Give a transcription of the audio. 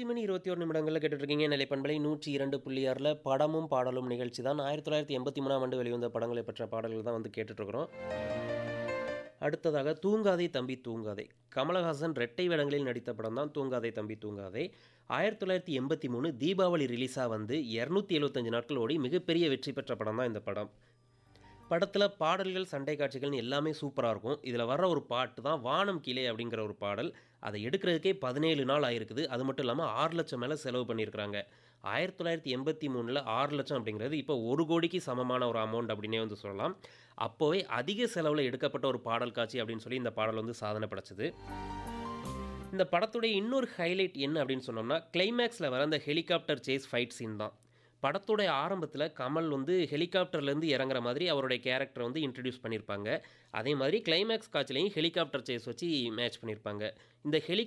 அஞ்சு மணி இருபத்தி ஒரு நிமிடங்களில் கேட்டுட்ருக்கீங்க நிலைப்பண்பலை நூற்றி இரண்டு புள்ளி ஆறில் படமும் பாடலும் நிகழ்ச்சி தான் ஆயிரத்தி தொள்ளாயிரத்தி எண்பத்தி மூணாம் ஆண்டு வெளிவந்த படங்களை பற்ற பாடல்கள் தான் வந்து கேட்டுட்ருக்குறோம் அடுத்ததாக தூங்காதே தம்பி தூங்காதே கமலஹாசன் ரெட்டை வேடங்களில் நடித்த படம் தான் தூங்காதே தம்பி தூங்காதே ஆயிரத்தி தொள்ளாயிரத்தி எண்பத்தி மூணு தீபாவளி ரிலீஸாக வந்து இரநூத்தி எழுபத்தஞ்சு நாட்கள் ஓடி மிகப்பெரிய வெற்றி பெற்ற படம் தான் இந்த படம் படத்தில் பாடல்கள் சண்டை காட்சிகள்னு எல்லாமே சூப்பராக இருக்கும் இதில் வர்ற ஒரு பாட்டு தான் வானம் கீழே அப்படிங்கிற ஒரு பாடல் அதை எடுக்கிறதுக்கே பதினேழு நாள் ஆயிருக்குது அது மட்டும் இல்லாமல் ஆறு லட்சம் மேலே செலவு பண்ணியிருக்கிறாங்க ஆயிரத்தி தொள்ளாயிரத்தி எண்பத்தி மூணில் ஆறு லட்சம் அப்படிங்கிறது இப்போ ஒரு கோடிக்கு சமமான ஒரு அமௌண்ட் அப்படின்னே வந்து சொல்லலாம் அப்போவே அதிக செலவில் எடுக்கப்பட்ட ஒரு பாடல் காட்சி அப்படின்னு சொல்லி இந்த பாடல் வந்து சாதனை படைச்சது இந்த படத்துடைய இன்னொரு ஹைலைட் என்ன அப்படின்னு சொன்னோம்னா கிளைமேக்ஸில் வர அந்த ஹெலிகாப்டர் சேஸ் ஃபைட் சீன் தான் படத்துடைய ஆரம்பத்தில் கமல் வந்து ஹெலிகாப்டர்லேருந்து இறங்குற மாதிரி அவருடைய கேரக்டரை வந்து இன்ட்ரடியூஸ் பண்ணியிருப்பாங்க அதே மாதிரி கிளைமேக்ஸ் காட்சிலையும் ஹெலிகாப்டர் சேஸ் வச்சு மேட்ச் பண்ணியிருப்பாங்க இந்த ஹெலி